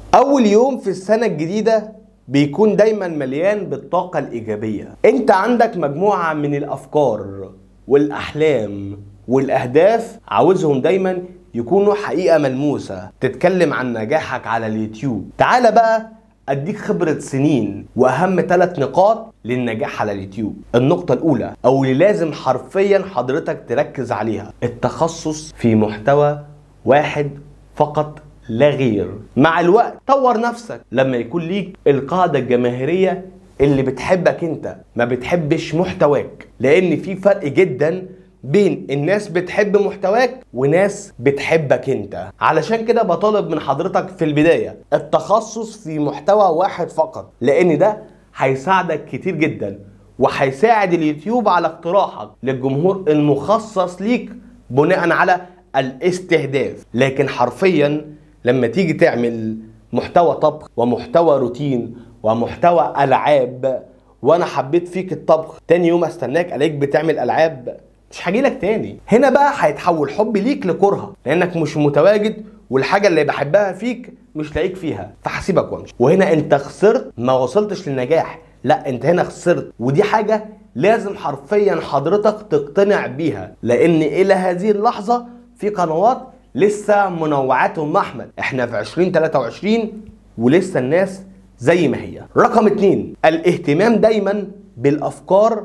اول يوم في السنه الجديده بيكون دايما مليان بالطاقه الايجابيه انت عندك مجموعه من الافكار والاحلام والاهداف عاوزهم دايما يكونوا حقيقه ملموسه تتكلم عن نجاحك على اليوتيوب تعال بقى اديك خبرة سنين واهم ثلاث نقاط للنجاح على اليوتيوب النقطة الاولى او اللي لازم حرفيا حضرتك تركز عليها التخصص في محتوى واحد فقط لا غير مع الوقت طور نفسك لما يكون ليك القاعدة الجماهيرية اللي بتحبك انت ما بتحبش محتواك لان في فرق جدا بين الناس بتحب محتواك وناس بتحبك انت علشان كده بطالب من حضرتك في البداية التخصص في محتوى واحد فقط لان ده هيساعدك كتير جدا وهيساعد اليوتيوب على اقتراحك للجمهور المخصص ليك بناء على الاستهداف لكن حرفيا لما تيجي تعمل محتوى طبخ ومحتوى روتين ومحتوى العاب وانا حبيت فيك الطبخ تاني يوم استناك الاقيك بتعمل العاب مش هجيلك تاني هنا بقى هيتحول حبي ليك لكره لانك مش متواجد والحاجه اللي بحبها فيك مش لاقيك فيها فهسيبك وامشي وهنا انت خسرت ما وصلتش للنجاح لا انت هنا خسرت ودي حاجه لازم حرفيا حضرتك تقتنع بيها لان الى هذه اللحظه في قنوات لسه منوعات ام احمد احنا في 2023 ولسه الناس زي ما هي رقم اتنين الاهتمام دايما بالافكار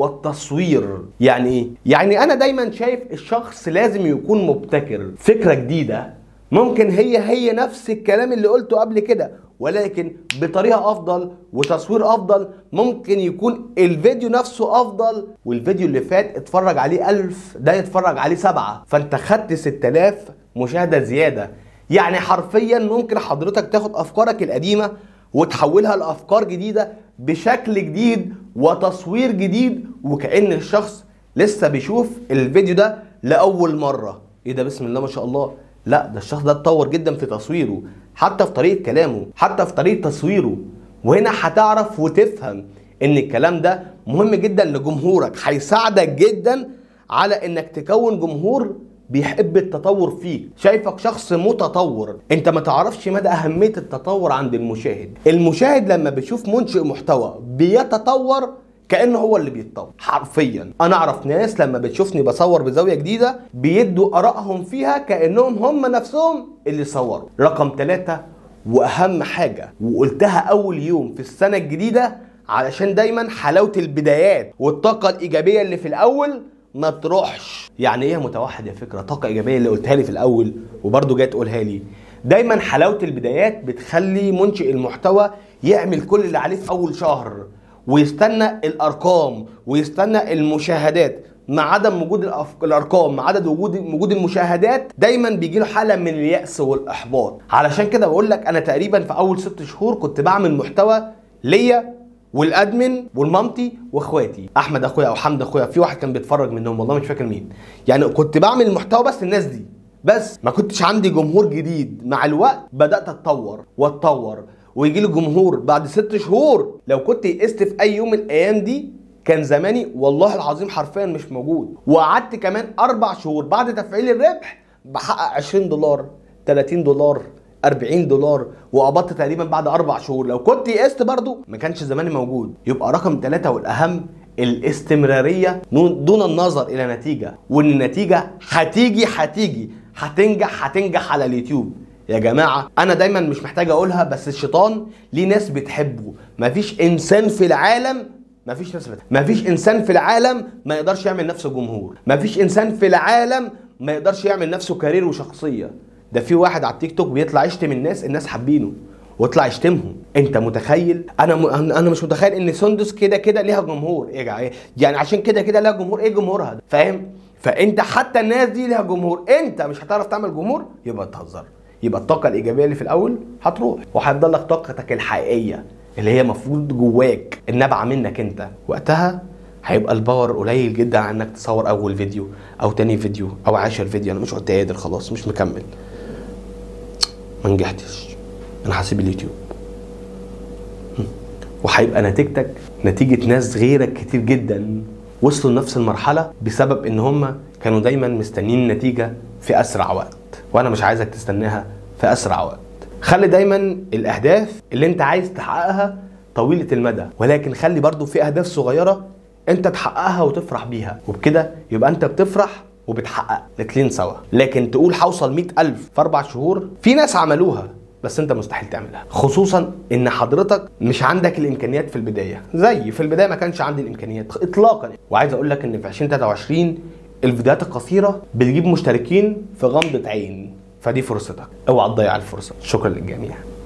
والتصوير يعني ايه يعني انا دايما شايف الشخص لازم يكون مبتكر فكره جديده ممكن هي هي نفس الكلام اللي قلته قبل كده ولكن بطريقه افضل وتصوير افضل ممكن يكون الفيديو نفسه افضل والفيديو اللي فات اتفرج عليه ألف ده يتفرج عليه سبعة فانت خدت 6000 مشاهده زياده يعني حرفيا ممكن حضرتك تاخد افكارك القديمه وتحولها لافكار جديده بشكل جديد وتصوير جديد وكأن الشخص لسه بيشوف الفيديو ده لأول مرة ايه ده بسم الله ما شاء الله لا ده الشخص ده اتطور جدا في تصويره حتى في طريقة كلامه حتى في طريقة تصويره وهنا هتعرف وتفهم ان الكلام ده مهم جدا لجمهورك هيساعدك جدا على انك تكون جمهور بيحب التطور فيك شايفك شخص متطور انت ما تعرفش مدى اهمية التطور عند المشاهد المشاهد لما بيشوف منشئ محتوى بيتطور كانه هو اللي بيتطور حرفيا انا اعرف ناس لما بتشوفني بصور بزاويه جديده بيدوا ارائهم فيها كانهم هم نفسهم اللي صوروا رقم ثلاثة واهم حاجه وقلتها اول يوم في السنه الجديده علشان دايما حلاوه البدايات والطاقه الايجابيه اللي في الاول ما تروحش يعني ايه متوحد يا فكره طاقه ايجابيه اللي قلتها لي في الاول وبرده جاي تقولها لي دايما حلاوه البدايات بتخلي منشئ المحتوى يعمل كل اللي عليه في اول شهر ويستنى الارقام ويستنى المشاهدات مع عدم وجود الأف... الارقام مع عدد وجود وجود المشاهدات دايما بيجي له حاله من الياس والاحباط علشان كده بقول لك انا تقريبا في اول ست شهور كنت بعمل محتوى ليا والادمن والمامتي واخواتي احمد اخويا او حمد اخويا في واحد كان بيتفرج منهم والله مش فاكر مين يعني كنت بعمل المحتوى بس الناس دي بس ما كنتش عندي جمهور جديد مع الوقت بدات اتطور واتطور ويجي لي جمهور بعد ست شهور لو كنت يئست في اي يوم من الايام دي كان زماني والله العظيم حرفيا مش موجود وقعدت كمان اربع شهور بعد تفعيل الربح بحقق 20 دولار 30 دولار 40 دولار وقبضت تقريبا بعد اربع شهور لو كنت يئست برضو ما كانش زماني موجود يبقى رقم ثلاثة والاهم الاستمرارية دون النظر الى نتيجة وان النتيجة هتيجي هتيجي هتنجح هتنجح على اليوتيوب يا جماعة أنا دايما مش محتاج أقولها بس الشيطان ليه ناس بتحبه مفيش إنسان في العالم مفيش ناس بتحبه. مفيش إنسان في العالم ما يقدرش يعمل نفسه جمهور مفيش إنسان في العالم ما يقدرش يعمل نفسه كارير وشخصية ده في واحد على التيك توك بيطلع يشتم الناس الناس حابينه واطلع يشتمهم انت متخيل انا م... انا مش متخيل ان سندس كده كده ليها جمهور ايه جا- يعني عشان كده كده ليها جمهور ايه جمهورها ده فاهم فانت حتى الناس دي ليها جمهور انت مش هتعرف تعمل جمهور يبقى تهزر يبقى الطاقه الايجابيه اللي في الاول هتروح وهيفضل لك طاقتك الحقيقيه اللي هي المفروض جواك النابعه منك انت وقتها هيبقى الباور قليل جدا عن انك تصور اول فيديو او تاني فيديو او عاشر فيديو انا مش قلت قادر خلاص مش مكمل ما نجحتش انا هسيب اليوتيوب هم. وهيبقى نتيجتك نتيجة ناس غيرك كتير جدا وصلوا لنفس المرحلة بسبب ان هم كانوا دايما مستنيين النتيجة في اسرع وقت وانا مش عايزك تستناها في اسرع وقت خلي دايما الاهداف اللي انت عايز تحققها طويله المدى ولكن خلي برضو في اهداف صغيره انت تحققها وتفرح بيها وبكده يبقى انت بتفرح وبتحقق الاتنين سوا لكن تقول هوصل 100000 في اربع شهور في ناس عملوها بس انت مستحيل تعملها خصوصا ان حضرتك مش عندك الامكانيات في البدايه زي في البدايه ما كانش عندي الامكانيات اطلاقا وعايز اقول لك ان في 2023 الفيديوهات القصيره بتجيب مشتركين في غمضه عين فدي فرصتك اوعى تضيع الفرصه شكرا للجميع